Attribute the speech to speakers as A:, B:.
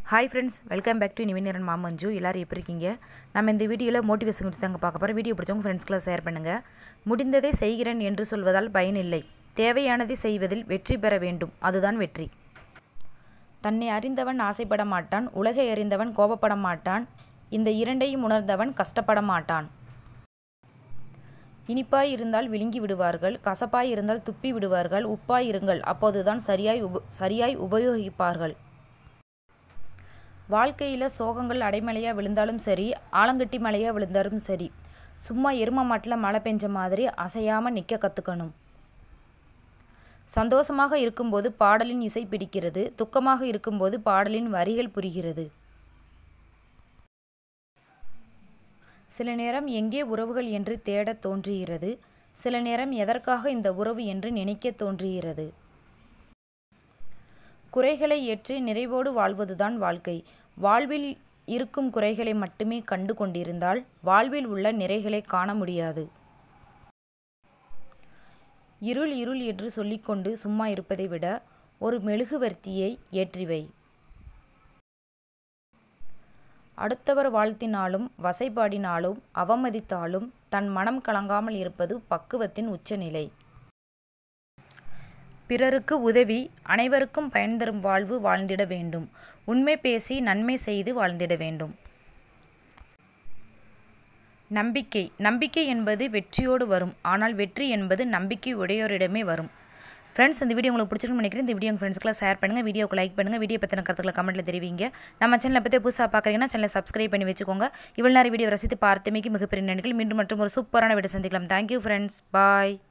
A: hi friends welcome back to நிவினிரன் மாமஞ்சு எல்லோரும் எப்படி இருக்கீங்க நம்ம இந்த வீடியோவில் மோட்டிவேஷன் குறித்து தாங்க பார்க்க போகிறோம் வீடியோ பிடிச்சவங்க ஃப்ரெண்ட்ஸ்க்குலாம் ஷேர் பண்ணுங்கள் முடிந்ததை செய்கிறேன் என்று சொல்வதால் பயனில்லை தேவையானதை செய்வதில் வெற்றி பெற வேண்டும் அதுதான் வெற்றி தன்னை அறிந்தவன் ஆசைப்பட மாட்டான் உலகை அறிந்தவன் கோபப்பட மாட்டான் இந்த இரண்டையும் உணர்ந்தவன் கஷ்டப்பட மாட்டான் இனிப்பாய் இருந்தால் விழுங்கி விடுவார்கள் கசப்பாய் இருந்தால் துப்பி விடுவார்கள் உப்பாய் இருங்கள் அப்போதுதான் சரியாய் உப சரியாய் உபயோகிப்பார்கள் வாழ்க்கையில் சோகங்கள் அடைமழையாக விழுந்தாலும் சரி ஆலங்கட்டி மழையாக விழுந்தாலும் சரி சும்மா எரும மாட்டில் மழை பெஞ்ச மாதிரி அசையாமல் நிற்க கற்றுக்கணும் சந்தோஷமாக இருக்கும்போது பாடலின் இசை பிடிக்கிறது துக்கமாக இருக்கும்போது பாடலின் வரிகள் புரிகிறது சில நேரம் எங்கே உறவுகள் என்று தேடத் தோன்றுகிறது சில நேரம் எதற்காக இந்த உறவு என்று நினைக்க தோன்றுகிறது குறைகளை ஏற்று நிறைவோடு வாழ்வதுதான் வாழ்க்கை வாழ்வில் இருக்கும் குறைகளை மட்டுமே கண்டு கொண்டிருந்தால் வாழ்வில் உள்ள நிறைகளை காண முடியாது இருள் இருள் என்று சொல்லிக்கொண்டு சும்மா இருப்பதை விட ஒரு மெழுகுவர்த்தியை ஏற்றிவை அடுத்தவர் வாழ்த்தினாலும் வசைபாடினாலும் அவமதித்தாலும் தன் மனம் கலங்காமல் இருப்பது பக்குவத்தின் உச்சநிலை பிறருக்கு உதவி அனைவருக்கும் பயன் தரும் வாழ்வு வாழ்ந்திட வேண்டும் உண்மை பேசி நன்மை செய்து வாழ்ந்திட வேண்டும் நம்பிக்கை நம்பிக்கை என்பது வெற்றியோடு வரும் ஆனால் வெற்றி என்பது நம்பிக்கை உடையோரிடமே வரும் ஃப்ரெண்ட்ஸ் இந்த வீடியோ உங்களுக்கு பிடிச்சிருக்குன்னு நினைக்கிறேன் இந்த வீடியோ உங்கள் ஃப்ரெண்ட்ஸ்க்குலாம் ஷேர் பண்ணுங்கள் வீடியோக்கு லைக் பண்ணுங்கள் வீடியோ பற்றின கருத்துக்களை கமெண்ட்டில் தெரிவிங்க நம்ம சேனலை பற்றி புதுசாக பார்க்குறீங்கன்னா சேனலை சப்ஸ்கிரைப் பண்ணி வச்சுக்கோங்க இவ்வளோ நேரம் வீடியோ ரசித்து பார்த்தமைக்கு மிகப்பெரிய நன்றிகள் மீண்டும் மற்றும் ஒரு சூப்பரான வீடியோ சந்திக்கலாம் தேங்க்யூ ஃப்ரெண்ட்ஸ் பாய்